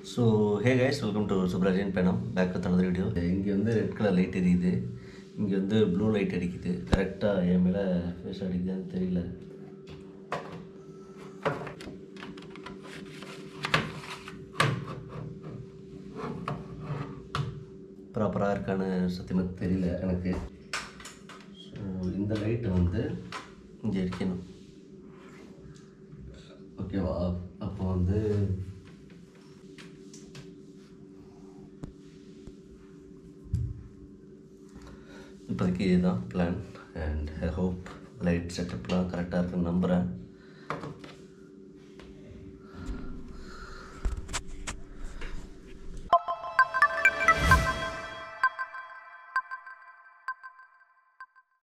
so hey guys welcome to சுப்ராஜின் பேனம் back with another video இங்கே வந்து ரெட் கலர் லைட் எரியுது இங்கே வந்து ப்ளூ லைட் அடிக்குது கரெக்டாக என் மேலே ஃபேஸ் அடிக்குதுன்னு தெரியல ப்ராப்பராக இருக்கான்னு சத்தியமாக தெரியல எனக்கு ஸோ இந்த லைட்டை வந்து இங்கே இருக்கணும் ஓகேவா அப்போ வந்து இப்போதைக்கு இதுதான் plan and I hope light செட்டப்லாம் கரெக்டாக இருக்குன்னு நம்புகிறேன்